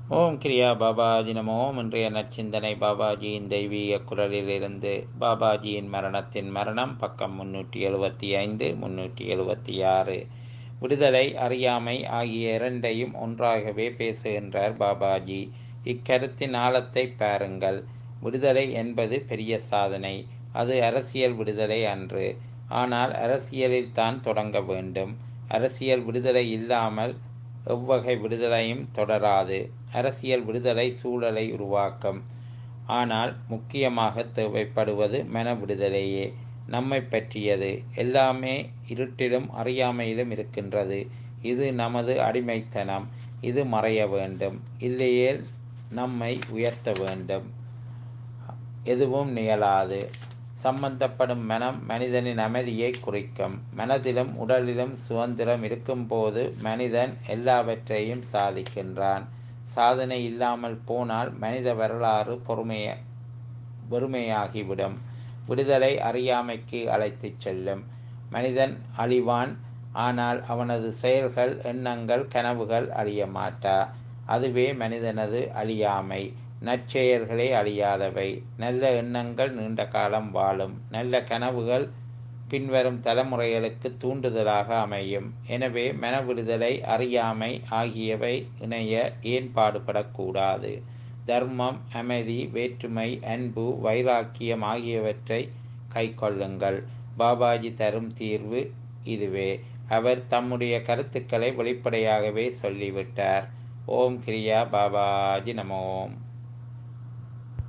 ஓம் கிரியா பாபாஜி நமோம் இன்றைய நற்சிந்தனை பாபாஜியின் தெய்வீக குரலிலிருந்து பாபாஜியின் மரணத்தின் மரணம் பக்கம் முன்னூற்றி எழுபத்தி ஐந்து முன்னூற்றி எழுபத்தி ஆறு விடுதலை அறியாமை ஆகிய இரண்டையும் ஒன்றாகவே பேசுகின்றார் பாபாஜி இக்கருத்தின் ஆழத்தை பாருங்கள் விடுதலை என்பது பெரிய சாதனை அது அரசியல் விடுதலை அன்று ஆனால் அரசியலில் தான் தொடங்க வேண்டும் அரசியல் விடுதலை இல்லாமல் எவ்வகை விடுதலையும் தொடராது அரசியல் விடுதலை சூழலை உருவாக்கும் ஆனால் முக்கியமாக தேவைப்படுவது மன விடுதலையே நம்மை பற்றியது எல்லாமே இருட்டிலும் அறியாமையிலும் இருக்கின்றது இது நமது அடிமைத்தனம் இது மறைய வேண்டும் இல்லையேல் நம்மை உயர்த்த வேண்டும் எதுவும் நிகழாது சம்பந்தப்படும் மனம் மனிதனின் அமைதியை குறிக்கும் மனதிலும் உடலிலும் சுதந்திரம் இருக்கும்போது மனிதன் எல்லாவற்றையும் சாதிக்கின்றான் சாதனை இல்லாமல் போனால் மனித வரலாறு பொறுமைய வெறுமையாகிவிடும் விடுதலை அறியாமைக்கு அழைத்துச் செல்லும் மனிதன் அழிவான் ஆனால் அவனது செயல்கள் எண்ணங்கள் கனவுகள் அழிய மாட்டா அதுவே மனிதனது அழியாமை நற்செயல்களே அழியாதவை நல்ல எண்ணங்கள் நீண்ட காலம் வாழும் நல்ல கனவுகள் பின்வரும் தலைமுறைகளுக்கு தூண்டுதலாக அமையும் எனவே மன விடுதலை அறியாமை ஆகியவை இணைய ஏன் பாடுபடக்கூடாது தர்மம் அமைதி வேற்றுமை அன்பு வைராக்கியம் ஆகியவற்றை கைக்கொள்ளுங்கள் பாபாஜி தரும் தீர்வு இதுவே அவர் தம்முடைய கருத்துக்களை வெளிப்படையாகவே சொல்லிவிட்டார் ஓம் கிரியா பாபாஜி நமோம்